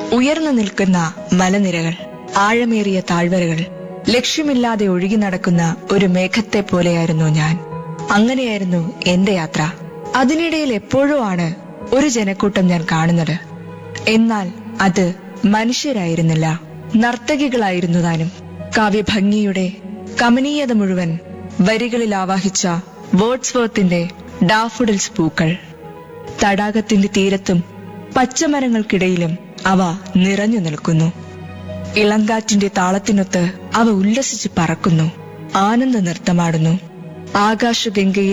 ഉയർന്നു നിൽക്കുന്ന മലനിരകൾ ആഴമേറിയ താഴ്വരകൾ ലക്ഷ്യമില്ലാതെ ഒഴുകി നടക്കുന്ന ഒരു മേഘത്തെ പോലെയായിരുന്നു ഞാൻ അങ്ങനെയായിരുന്നു എന്റെ യാത്ര അതിനിടയിൽ എപ്പോഴോ ആണ് ഒരു ജനക്കൂട്ടം ഞാൻ കാണുന്നത് എന്നാൽ അത് മനുഷ്യരായിരുന്നില്ല നർത്തകികളായിരുന്നു താനും കാവ്യഭംഗിയുടെ കമനീയത മുഴുവൻ വരികളിൽ ആവാഹിച്ച വേർഡ്സ്വർത്തിന്റെ ഡാഫുഡിൽസ് പൂക്കൾ തടാകത്തിന്റെ തീരത്തും പച്ചമരങ്ങൾക്കിടയിലും അവ നിറഞ്ഞു നിൽക്കുന്നു ഇളങ്കാറ്റിന്റെ താളത്തിനൊത്ത് അവ ഉല്ലസിച്ച് പറക്കുന്നു ആനന്ദ നൃത്തമാടുന്നു ആകാശഗംഗയിൽ